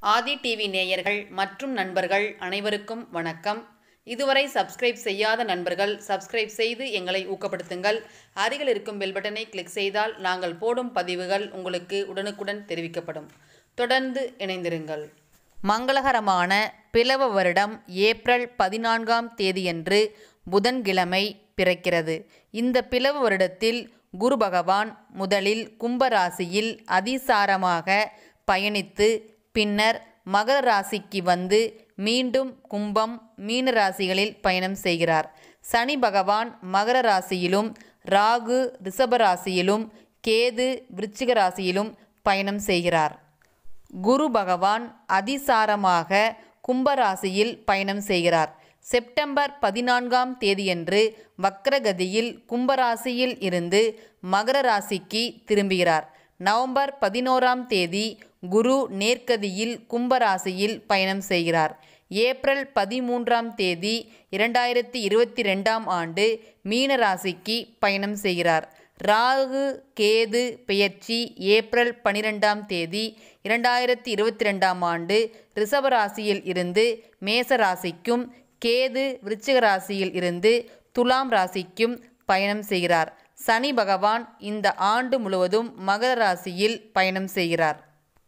ஆதி TV நேயர்கள் மற்றும் நண்பர்கள் அனைவருக்கும் வணக்கம் இதுவரை சப்ஸ்கிரைப் செய்யாத நண்பர்கள் சப்ஸ்கிரைப் செய்து எங்களை ஊக்கப்படுத்துங்கள் அருகில் இருக்கும் பெல் பட்டனை கிளிக் செய்தால் நாங்கள் போடும் பதிவுகள் உங்களுக்கு உடனுக்குடன் தெரிவிக்கப்படும் தொடர்ந்து இணைந்திருங்கள் மங்களகரமான பிளவ வருடம் ஏப்ரல் பதினான்காம் தேதியன்று புதன்கிழமை பிறக்கிறது இந்த பிளவு வருடத்தில் குரு பகவான் முதலில் கும்பராசியில் அதிசாரமாக பயணித்து பின்னர் மகர ராசிக்கு வந்து மீண்டும் கும்பம் மீன ராசிகளில் பயணம் செய்கிறார் சனி பகவான் மகர ராசியிலும் ராகு ரிஷப ராசியிலும் கேது விருச்சிக ராசியிலும் பயணம் செய்கிறார் குரு பகவான் அதிசாரமாக கும்பராசியில் பயணம் செய்கிறார் செப்டம்பர் பதினான்காம் தேதியன்று வக்ரகதியில் கும்பராசியில் இருந்து மகர ராசிக்கு திரும்புகிறார் நவம்பர் பதினோராம் தேதி குரு நேர்கதியில் கும்பராசியில் பயணம் செய்கிறார் ஏப்ரல் பதிமூன்றாம் தேதி இரண்டாயிரத்தி இருபத்தி ரெண்டாம் ஆண்டு மீன ராசிக்கு பயணம் செய்கிறார் ராகு கேது பெயர்ச்சி ஏப்ரல் பனிரெண்டாம் தேதி இரண்டாயிரத்தி இருபத்தி ரெண்டாம் ஆண்டு ரிஷபராசியில் இருந்து மேச ராசிக்கும் கேது விருச்சிக ராசியில் இருந்து துலாம் ராசிக்கும் பயணம் செய்கிறார் சனி பகவான் இந்த ஆண்டு முழுவதும் மகர ராசியில் பயணம் செய்கிறார்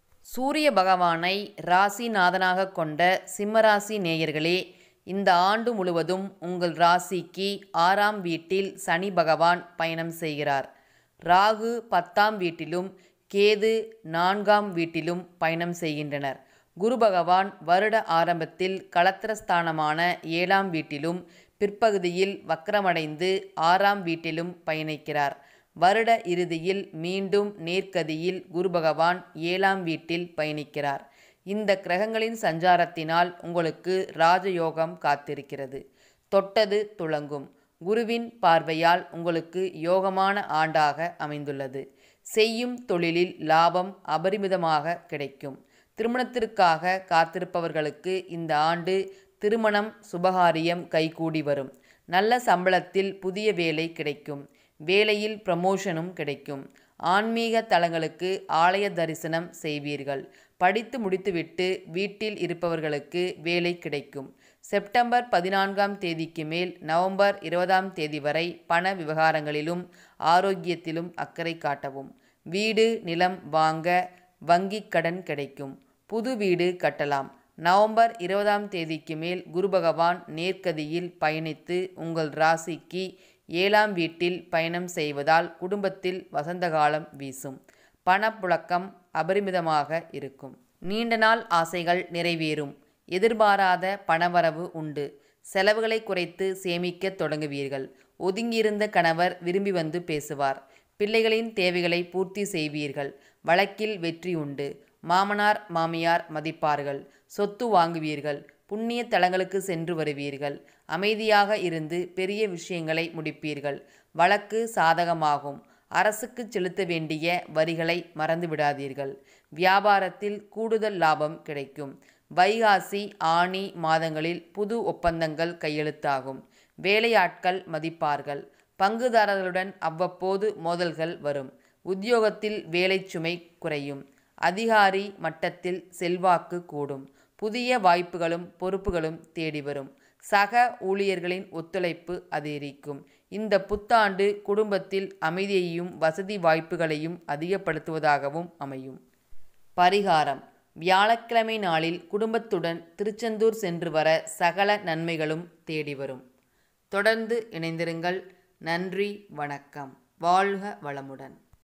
சூரிய பகவானை ராசிநாதனாக கொண்ட சிம்மராசி நேயர்களே இந்த ஆண்டு முழுவதும் உங்கள் ராசிக்கு ஆறாம் வீட்டில் சனி பகவான் பயணம் செய்கிறார் ராகு பத்தாம் வீட்டிலும் கேது நான்காம் வீட்டிலும் பயணம் செய்கின்றனர் குரு பகவான் வருட ஆரம்பத்தில் களத்திரஸ்தானமான ஏழாம் வீட்டிலும் பிற்பகுதியில் வக்கரமடைந்து ஆறாம் வீட்டிலும் பயணிக்கிறார் வருட இறுதியில் மீண்டும் நேர்கதியில் குரு பகவான் ஏழாம் வீட்டில் பயணிக்கிறார் இந்த கிரகங்களின் சஞ்சாரத்தினால் உங்களுக்கு ராஜயோகம் காத்திருக்கிறது தொட்டது துளங்கும் குருவின் பார்வையால் உங்களுக்கு யோகமான ஆண்டாக அமைந்துள்ளது செய்யும் தொழிலில் லாபம் அபரிமிதமாக கிடைக்கும் திருமணத்திற்காக காத்திருப்பவர்களுக்கு இந்த ஆண்டு திருமணம் சுபகாரியம் கைகூடி வரும் நல்ல சம்பளத்தில் புதிய வேலை கிடைக்கும் வேலையில் ப்ரமோஷனும் கிடைக்கும் ஆன்மீக தலங்களுக்கு ஆலய தரிசனம் செய்வீர்கள் படித்து முடித்துவிட்டு வீட்டில் இருப்பவர்களுக்கு வேலை கிடைக்கும் செப்டம்பர் பதினான்காம் தேதிக்கு மேல் நவம்பர் இருபதாம் தேதி வரை பண விவகாரங்களிலும் ஆரோக்கியத்திலும் அக்கறை காட்டவும் வீடு நிலம் வாங்க வங்கிக் கடன் கிடைக்கும் புது வீடு கட்டலாம் நவம்பர் இருபதாம் தேதிக்கு மேல் குரு பகவான் நேர்கதியில் பயணித்து உங்கள் ராசிக்கு ஏழாம் வீட்டில் பயணம் செய்வதால் குடும்பத்தில் வசந்த காலம் வீசும் பணப்புழக்கம் அபரிமிதமாக இருக்கும் நீண்ட நாள் ஆசைகள் நிறைவேறும் எதிர்பாராத பணவரவு உண்டு செலவுகளை குறைத்து சேமிக்க தொடங்குவீர்கள் ஒதுங்கியிருந்த கணவர் விரும்பி வந்து பேசுவார் பிள்ளைகளின் தேவைகளை பூர்த்தி செய்வீர்கள் வழக்கில் வெற்றி உண்டு மாமனார் மாமியார் மதிப்பார்கள் சொத்து வாங்குவீர்கள் புண்ணிய தலங்களுக்கு சென்று வருவீர்கள் அமைதியாக இருந்து பெரிய விஷயங்களை முடிப்பீர்கள் வழக்கு சாதகமாகும் அரசுக்கு செலுத்த வேண்டிய வரிகளை மறந்து விடாதீர்கள் வியாபாரத்தில் கூடுதல் லாபம் கிடைக்கும் வைகாசி ஆணி மாதங்களில் புது ஒப்பந்தங்கள் கையெழுத்தாகும் வேலையாட்கள் மதிப்பார்கள் பங்குதாரர்களுடன் அவ்வப்போது மோதல்கள் வரும் உத்தியோகத்தில் வேலை சுமை குறையும் அதிகாரி மட்டத்தில் செல்வாக்கு கூடும் புதிய வாய்ப்புகளும் பொறுப்புகளும் தேடி வரும் சக ஊழியர்களின் ஒத்துழைப்பு அதிகரிக்கும் இந்த புத்தாண்டு குடும்பத்தில் அமைதியையும் வசதி வாய்ப்புகளையும் அதிகப்படுத்துவதாகவும் அமையும் பரிகாரம் வியாழக்கிழமை நாளில் குடும்பத்துடன் திருச்செந்தூர் சென்று வர சகல நன்மைகளும் தேடி வரும் தொடர்ந்து இணைந்திருங்கள் நன்றி வணக்கம் வாழ்க வளமுடன்